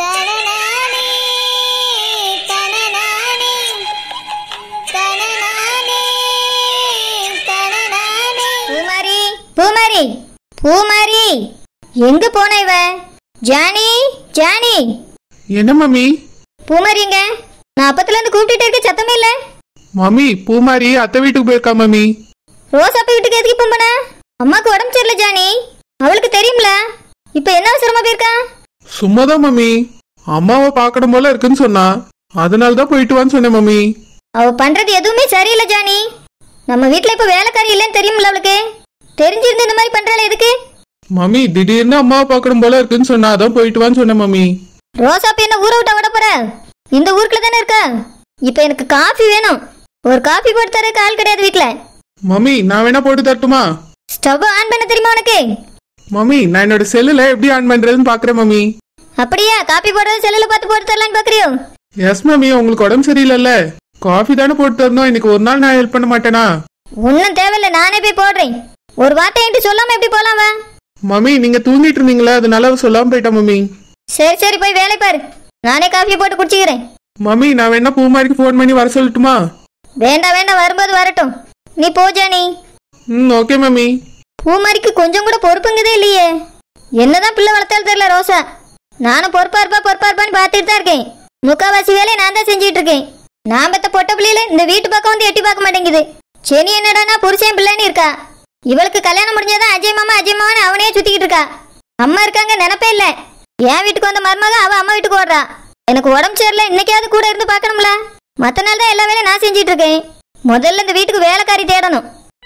தனநானே தனநானே தனநானே தனநானே பூமாரி பூமாரி பூமாரி எங்க போன இவ ஜானி ஜானி என்ன மம்மி பூமாரிங்க நான் அப்பத்துல இருந்து கூப்பிட்டுட்டே இருக்க சத்தமே இல்ல மம்மி பூமாரி அத்தை வீட்டுக்கு போயிருக்கா மம்மி ரோசாப்பா வீட்டுக்கு எதுக்கு இப்போ போன அம்மாக்கு உடம்பு சரியில்லை ஜானி அவளுக்கு தெரியும்ல இப்போ என்ன அவசரமா போயிருக்கா சும்மாதான் மம்மி அம்மாவை பார்க்கணும் போல இருக்குன்னு சொன்னா அதனால தான் போயிட்டு வான்னு சொன்னேன் மம்மி அவ பண்றது எதுவுமே சரியில்லை ஜானி நம்ம வீட்ல இப்ப வேலைக்காரி இல்லைன்னு தெரியும்ல அவளுக்கு தெரிஞ்சிருந்து இந்த மாதிரி பண்றாள் எதுக்கு மம்மி திடீர்னு அம்மாவை பார்க்கணும் போல இருக்குன்னு சொன்னா அதான் போயிட்டு வான்னு சொன்னேன் மம்மி ரோசாப்பா என்ன ஊரை விட்டா விட போற இந்த ஊருக்குள்ள தானே இருக்க இப்ப எனக்கு காஃபி வேணும் ஒரு காஃபி போட்டு தரக்கு ஆள் கிடையாது வீட்ல மம்மி நான் வேணா போட்டு தரட்டுமா ஸ்டவ் ஆன் பண்ண தெரியுமா உனக்கு மம்மி நான் என்னோட செல்லுல எப்படி ஆன் பண்றதுன்னு பாக்குறேன் மம்மி அப்படியா காஃபி போடுறது செல்லுல பார்த்து போட்டு தரலான்னு பாக்குறியோ எஸ் மம்மி உங்களுக்கு உடம்பு சரியில்லைல்ல காஃபி தானே போட்டு தரணும் இன்னைக்கு ஒரு நாள் நான் ஹெல்ப் பண்ண மாட்டேனா ஒன்றும் தேவையில்ல நானே போய் போடுறேன் ஒரு வார்த்தை என்கிட்ட சொல்லாம எப்படி போலாம் வா மம்மி நீங்க தூங்கிட்டு இருந்தீங்களா அதனால அவ சொல்லாம போயிட்டா மம்மி சரி சரி போய் வேலை பாரு நானே காஃபி போட்டு குடிச்சிக்கிறேன் மம்மி நான் வேணா பூமாரிக்கு ஃபோன் பண்ணி வர சொல்லட்டுமா வேண்டாம் வேண்டாம் வரும்போது வரட்டும் நீ போ ஜானி ம் ஓகே மம்மி பூமாரிக்கு கொஞ்சம் கூட பொறுப்புங்கதே இல்லையே என்னதான் பிள்ளை வளர்த்தாலும் தெரியல ரோசா நானும் பொறுப்பா இருப்பா பொறுப்பா இருப்பான்னு பார்த்துட்டு தான் இருக்கேன் முக்காவாசி வேலையை நான் தான் செஞ்சுட்டு இருக்கேன் நான் பெத்த பொட்ட பிள்ளையில இந்த வீட்டு பக்கம் வந்து எட்டி பார்க்க மாட்டேங்குது சனி என்னடானா புருஷன் பிள்ளைன்னு இருக்கா இவளுக்கு கல்யாணம் முடிஞ்சாதான் அஜய் மாமா அஜய் மாமான்னு அவனே சுத்திக்கிட்டு இருக்கா அம்மா இருக்காங்க நினப்பே இல்ல என் வீட்டுக்கு வந்த மருமக அவ அம்மா வீட்டுக்கு ஓடுறா எனக்கு உடம்பு சரியில்லை இன்னைக்காவது கூட இருந்து பார்க்கணும்ல மற்ற நாள் தான் எல்லா வேலையும் நான் செஞ்சிட்டு இருக்கேன் முதல்ல இந்த வீட்டுக்கு வேலைக்காரி தேடணும்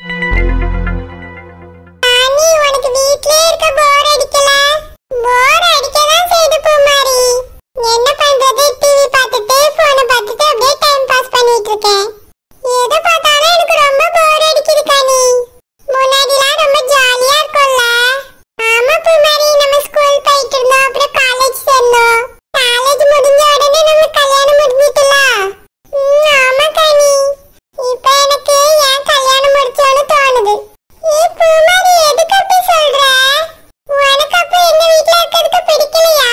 அண்ணி உனக்கு வீட்லயே இருக்க போர் அடிக்கல போர் அடிக்கதான் செய்து பூமாரி என்ன பண்றது டிவி பார்த்துட்டு போனை பார்த்துட்டு அப்படியே டைம் பாஸ் பண்ணிட்டு இருக்கேன் எதை பார்த்தாலும் எனக்கு ரொம்ப போர் அடிக்குது கனி முன்னாடிலாம் ரொம்ப ஜாலியா இருக்கும்ல ஆமா பூமாரி நம்ம ஸ்கூல் போயிட்டு இருந்தோம் அப்புறம் காலேஜ் சேர்ந்தோம் காலேஜ் முடிஞ்ச உடனே நம்ம கல்யாணம் முடிஞ்சிட்டுல ம், ஆமா கனி இப்ப எனக்கு ஏன் கல்யாணம் முடிச்சோன்னு தோணுது ஏய் பூமாரி எதுக்கு அப்படி சொல்ற உனக்கு அப்ப எங்க வீட்ல இருக்கிறதுக்கு பிடிக்கலையா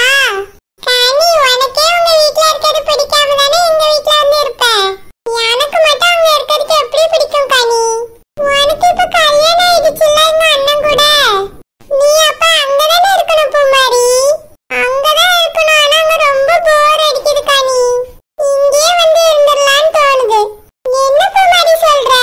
கனி உனக்கே உங்க வீட்ல இருக்கிறது பிடிக்காம தானே எங்க வீட்ல வந்து இருப்ப எனக்கு மட்டும் அங்க இருக்கிறதுக்கு எப்படி பிடிக்கும் கனி உனக்கு இப்ப கல்யாணம் ஆயிடுச்சுல்ல எங்க அண்ணன் கூட நீ அப்ப அங்கதானே இருக்கணும் பூமாரி அங்கதான் இருக்கணும் ஆனா அங்க ரொம்ப போர் அடிக்குது கனி இங்கேயே வந்து இருந்துடலான்னு தோணுது என்ன பூமாரி சொல்ற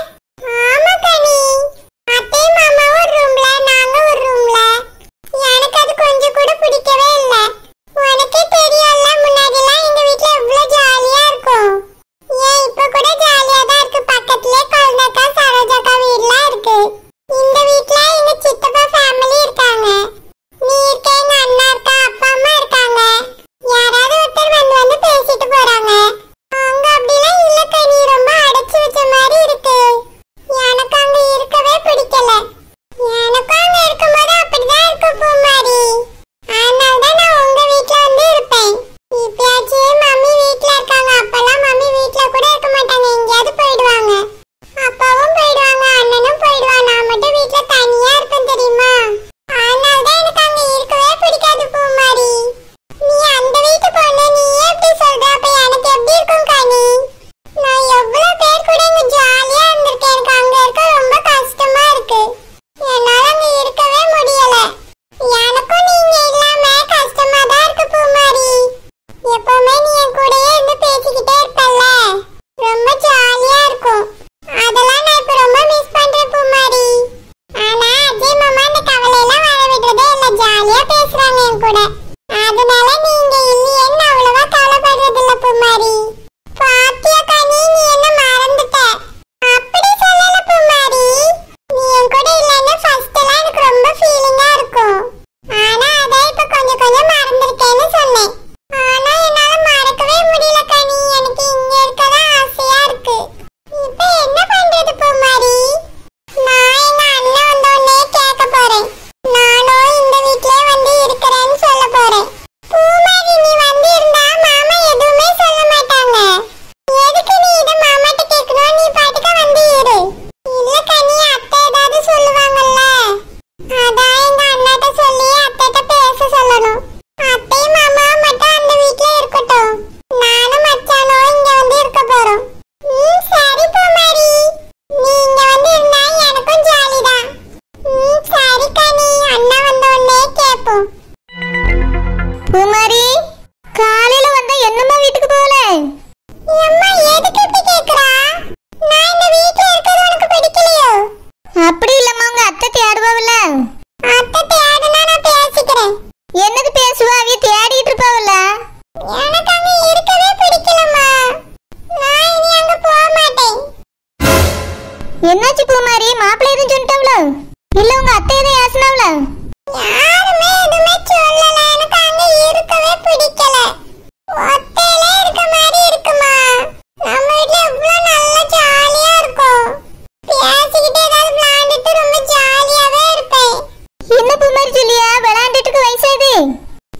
ஆமா கனி அத்தை மாமா ஒரு ரூம்ல நாங்க ஒரு ரூம்ல எனக்கு அது கொஞ்சம் கூட பிடிக்கவே இல்ல உனக்கே தெரியும்ல முன்னாடிலாம் எங்க வீட்ல எவ்வளவு ஜாலியா இருக்கும் ஏன் இப்ப கூட ஜாலியா தான் இருக்கு பக்கத்துலயே குழந்தைக்கா சரோஜாக்கா வீடுலாம் இருக்கு இந்த வீட்ல எங்க சித்தப்பா ஃபேமிலி இருக்காங்க நீ இருக்க எங்க அண்ணா இருக்கா அப்பா அம்மா இருக்காங்க யாராவது ஒருத்தர் வந்து வந்து பேசிட்டு போறாங்க அங்க அப்படிலாம் இல்ல கனி ரொம்ப அடைச்சு வச்ச மாதிரி இருக்கு எனக்கு அங்க இருக்கவே பிடிக்கல எனக்கும் அங்க இருக்கும்போது அப்படிதான் இருக்கு பூமாரி அதனால தான் நான் உங்க வீட்ல வந்து இருப்பேன் இப்பயாச்சும் மம்மி வீட்ல இருக்காங்க அப்பெல்லாம் மம்மி வீட்ல கூட இருக்க மாட்டாங்க எங்கேயாவது போயிடுவாங்க அப்பாவும் போயிடுவாங்க அண்ணனும் போயிடுவான் நான் மட்டும் வீட்ல தனியா இருப்பேன் தெரியுமா அதனால தான் எனக்கு அங்க இருக்கவே பிடிக்காது பூமாரி நீ அந்த வீட்டு பொண்ணு நீ எப்படி சொல்ற அப்ப எனக்கு எப்படி இருக்கும் கனி நான் எவ்வளவு பேர் கூட இங்க ஜாலியா இருந்திருக்கேன் எனக்கு அங்க இருக்க ரொம்ப கஷ்டமா இருக்கு என்னால அங்க இருக்கவே முடியல எனக்கும் நீங்க இல்லாம கஷ்டமா தான் இருக்கு பூமாரி எப்பவுமே நீ என் கூடயே இருந்து பேசிக்கிட்டே இருப்பல்ல ரொம்ப ஜாலியா இருக்கும் அதெல்லாம் நான் இப்ப ரொம்ப மிஸ் பண்றேன் பூமாரி ஆனா அஜய் மாமா அந்த கவலையெல்லாம் வர விடுறதே இல்ல ஜாலியா பேசுறாங்க என் கூட அதனால நீங்க இல்லையேன்னு அவ்வளவா கவலைப்படுறது இல்ல பூமாரி பாத்தியா கனி நீ என்ன மறந்துட்ட அப்படி சொல்லல பூமாரி நீ என் கூட இல்லைன்னு ஃபர்ஸ்ட் எல்லாம் எனக்கு ரொம்ப ஃபீலிங்கா இருக்கும் ஆனா அதை இப்ப கொஞ்சம் கொஞ்சம் மறந்துருக்கேன்னு சொன்னேன் ஆனா என்னால மறக்கவே முடியல கனி எனக்கு இங்க இருக்கதான் ஆசையா இருக்கு இப்ப என்ன பண்றது பூமாரி நான் எங்க அண்ணன் வந்த உடனே கேட்க போறேன் நானும் இந்த வீட்லயே வந்து இருக்கிறேன்னு சொல்ல போறேன்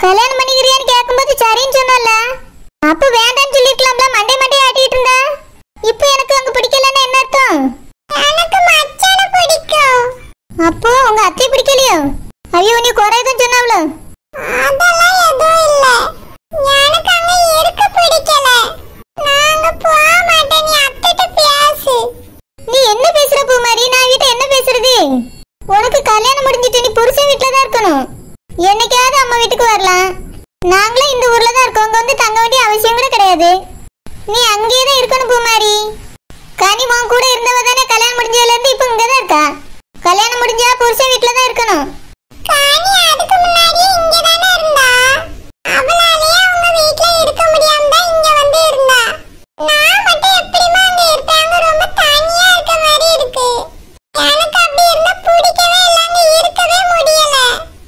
கல்யாணம் பண்ணிக்கிறியான்னு கேட்கும்போது சரின்னு சொன்னல அப்ப வேண்டாம்னு சொல்லிருக்கலாம்ல மண்டை மண்டை ஆட்டிட்டு இருந்தா இப்போ எனக்கு அங்க பிடிக்கலன்னா என்ன அர்த்தம் எனக்கு மச்சான பிடிக்கும் அப்போ உங்க அத்தை பிடிக்கலையோ ஐயோ நீ குறையதான் சொன்னாவளோ அதெல்லாம் எதுவும் இல்ல எனக்கு அங்க இருக்க பிடிக்கல நாங்க போக மாட்டேன் நீ அத்தைட்ட பேசு நீ என்ன பேசுற பூமாரி நான் வீட்டை என்ன பேசுறது உனக்கு கல்யாணம் முடிஞ்சிட்டு நீ புருஷன் வீட்டுல தான் இருக்கணும் என்னைக்காவது அம்மா வீட்டுக்கு வரலாம் நாங்களும் இந்த ஊர்ல தான் இருக்கோம் அங்க வந்து தங்க வேண்டிய அவசியம் கூட கிடையாது நீ அங்கேயே தான் இருக்கணும் பூமாரி கனி உன் கூட இருந்தவ தானே கல்யாணம் முடிஞ்சதுல இருந்து இப்போ இங்க தான் இருக்கா கல்யாணம் முடிஞ்சா புருஷன் வீட்டுல தான் இருக்கணும் காணி அதுக்கு முன்னாடி இங்க தானே இருந்தா அவளாலேயே அவங்க வீட்ல இருக்க முடியாம தான் இங்க வந்து இருந்தா நான் மட்டும் எப்படிமா அங்க இருப்பேன் அங்க ரொம்ப தனியா இருக்க மாதிரி இருக்கு எனக்கு அப்படி இருந்தா பிடிக்கவே இல்ல அங்க இருக்கவே முடியல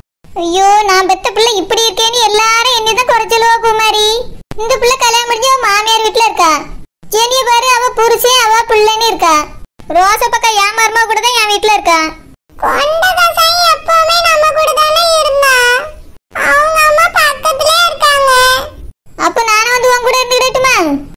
ஐயோ நான் பெத்த பிள்ளை இப்படி இருக்கேன்னு எல்லாரும் என்னதான் குறைச்சலுவா பூமாரி இந்த பிள்ளை கல்யாணம் முடிஞ்சு அவ மாமியார் வீட்டுல இருக்கா ஜெனிய பாரு அவ புருஷன் அவ பிள்ளைன்னு இருக்கா ரோச பக்கம் என் மருமா கூட தான் என் வீட்டுல இருக்கா கொண்ட கசாயி எப்பவுமே நம்ம கூட தானே இருந்தா அவங்க அம்மா பக்கத்துலயே இருக்காங்க அப்ப நானும் வந்து உன் கூட இருந்துக்கிடட்டுமா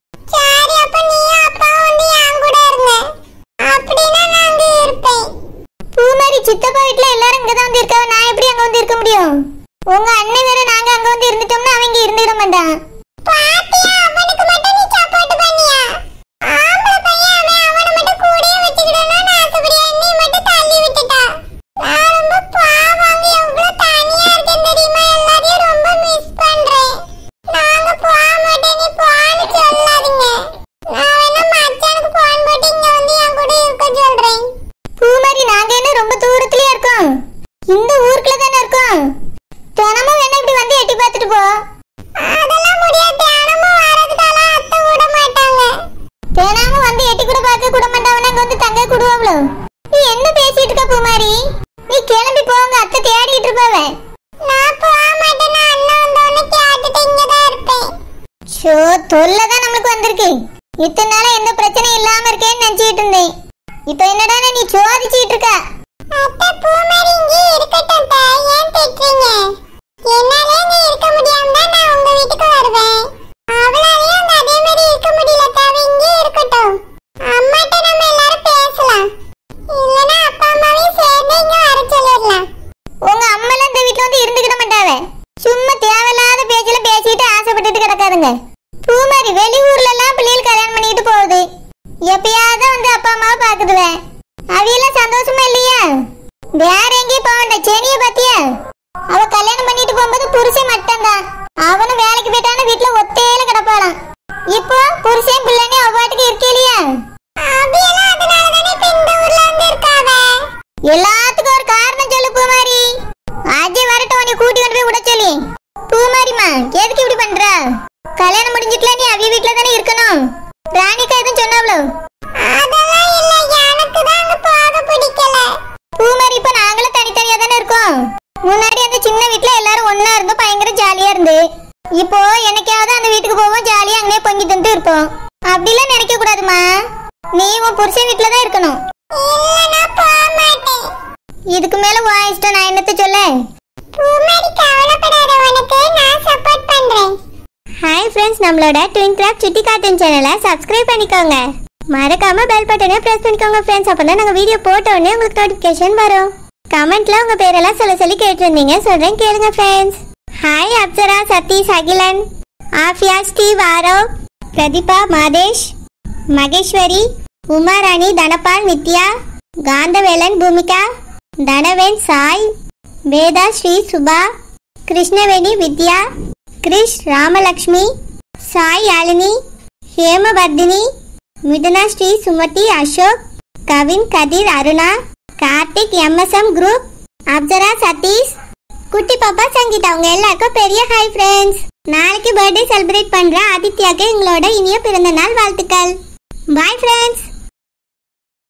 சரி அப்ப நீயும் அப்பாவும் வந்து என் கூட இருங்க அப்படின்னா நான் அங்க இருப்பேன் பூமாரி சித்தப்பா வீட்டுல எல்லாரும் இங்க தான் வந்து இருக்காவ நான் எப்படி அங்க வந்து இருக்க முடியும் உங்க அண்ணன் வேற நாங்க அங்க வந்து இருந்துட்டோம்னா அவங்க இருந்துட மாட்டான் பாத்தியா அவனுக்கு மட்டும் நீ சப்போர்ட் பண்ணியா ஆம்பளை பையன் அவன் அவனை மட்டும் கூடயே வச்சுக்கிடணும்னு ஆசைப்படியா நீ மட்டும் தள்ளி விட்டுட்டா நான் ரொம்ப பாவாங்க எவ்வளவு தனியா இருக்கேன் தெரியுமா எல்லாரையும் ரொம்ப மிஸ் பண்றேன் நாங்க போக மாட்டேன் நீ போன்னு சொல்லாதீங்க நான் வேணா மச்சானுக்கு போன் போட்டு இங்க வந்து என் கூட இருக்க சொல்றேன் பூமாரி நாங்க என்ன ரொம்ப தூரத்துலயே இருக்கோம் இந்த ஊருக்குள்ள தானே இருக்கோம் தினமும் வேணா இப்படி வந்து எட்டி பார்த்துட்டு போ அதெல்லாம் முடியாது தினமும் வரதுக்கெல்லாம் அத்தை விட மாட்டாங்க தினமும் வந்து எட்டி கூட பார்க்க கூட மாட்டாவன அங்க வந்து தங்க கூடுவாங்களோ நீ என்ன பேசிட்டு இருக்க பூமாரி நீ கிளம்பி போங்க அத்தை தேடிட்டு இருப்பாவ நான் போக மாட்டேன் நான் அண்ணன் வந்தோடனே கேட்டுட்டு இங்கதான் இருப்பேன் ஷோ தொல்லை தான் நம்மளுக்கு வந்திருக்கு இத்தனை நாளா எந்த பிரச்சனையும் இல்லாம இருக்கேன்னு நினைச்சிட்டு இருந்தேன் இப்போ என்னடா நீ சோதிச்சிட்டு இருக்க அத்தை பூமாரி இங்கே இருக்கட்டும் அத்தை. ஏன் திட்டுறீங்க என்னாலே இங்க இருக்க முடியாம தான் நான் உங்க வீட்டுக்கு வருவேன் அவளாலையும் அங்க அதே மாதிரி இருக்க முடியல அத்தை. அவ இங்கே இருக்கட்டும் அம்மாட்ட நம்ம எல்லாரும் பேசலாம் இல்லனா அப்பா அம்மாவையும் சேர்ந்து இங்க வர சொல்லிடலாம் உங்க அம்மெல்லாம் இந்த வீட்டுல வந்து இருந்துக்கிட மாட்டாவ சும்மா தேவையில்லாத பேச்சுல பேசிட்டு ஆசைப்பட்டுட்டு கிடக்காதுங்க பூமாரி வெளியூர்ல எல்லாம் பிள்ளைகள் கல்யாணம் பண்ணிட்டு போகுது எப்பயாவது வந்து அப்பா அம்மாவை பாக்குதுவேன் அவையெல்லாம் சந்தோஷமா இல்லையா வேற எங்கேயும் போக வேண்டாம் செனிய பாத்தியா அவ கல்யாணம் பண்ணிட்டு போகும்போது புருஷன் மட்டும்தான் அவனும் வேலைக்கு போயிட்டான வீட்டுல ஒத்தையில கிடப்பாளாம் இப்போ புருஷன் பிள்ளைன்னு அவ பாட்டுக்கு இருக்கே இல்லையா அபியெல்லாம் அதனால தானே இப்ப இந்த ஊர்ல வந்து இருக்காவ எல்லாத்துக்கும் ஒரு காரணம் சொல்லு பூமாரி அஜய் வரட்டும் உன்னை கூட்டி கொண்டு போய் விட சொல்லி பூமாரிமா எதுக்கு இப்படி பண்ற கல்யாணம் முடிஞ்சிட்டுல நீ அவிய வீட்டுல தானே இருக்கணும் ராணிக்கா எதுவும் சொன்னாவளோ அதெல்லாம் இல்ல எனக்கு தான் அங்க போக பிடிக்கல பூமாரி இப்ப நாங்களும் தனித்தனியா தானே இருக்கோம் முன்னாடி அந்த சின்ன வீட்டுல எல்லாரும் ஒண்ணா இருந்தோம் பயங்கர ஜாலியா இருந்து இப்போ என்னைக்காவது அந்த வீட்டுக்கு போவோம் ஜாலியா அங்கேயே பொங்கி தின்ட்டு இருப்போம் அப்படிலாம் நினைக்க கூடாதுமா நீ உன் புருஷன் வீட்டுல தான் இருக்கணும் இல்ல நான் போக மாட்டேன் இதுக்கு மேல உன் இஷ்டம் நான் என்னத்த சொல்ல பூமாரி கவலைப்படாத உனக்கு நான் சப்போர்ட் பண்றேன் ஹாய் ஃப்ரெண்ட்ஸ் நம்மளோட ட்வின் கிராஃப்ட் சுட்டி கார்ட்டூன் சேனலை சப்ஸ்கிரைப் பண்ணிக்கோங்க மறக்காம பெல் பட்டனை பிரஸ் பண்ணிக்கோங்க ஃப்ரெண்ட்ஸ் அப்போ நாங்கள் வீடியோ போட்ட உடனே உங்களுக்கு நோட்டிஃபிகேஷன் வரும் கமெண்ட்ல உங்க பேரெல்லாம் சொல்ல சொல்லி கேட்டிருந்தீங்க சொல்றேன் கேளுங்க friends hi Apsara Sathish Akilan Afiya Steve Aarav Pradeepa Madhesh Maheswari Umarani Dhanapal Nithya Kanthavelan Bhoomika Dhanaven Sai Veda Sri Subha Krishnaveni Vidya Krish Ramalakshmi Sai Yazhini Hemavardhini Mithuna Sri Sumathi Ashok Kavin Kathir Aruna Karthik MSM group Apsara Sathish குட்டி பாப்பா சங்கீதா அவங்க எல்லாருக்கும் பெரிய ஹாய் ஃப்ரெண்ட்ஸ் நாளைக்கு பர்த்டே செலிப்ரேட் பண்ற ஆதித்யாக்கு எங்களோட இனிய பிறந்த நாள் வாழ்த்துக்கள் பாய் ஃப்ரெண்ட்ஸ்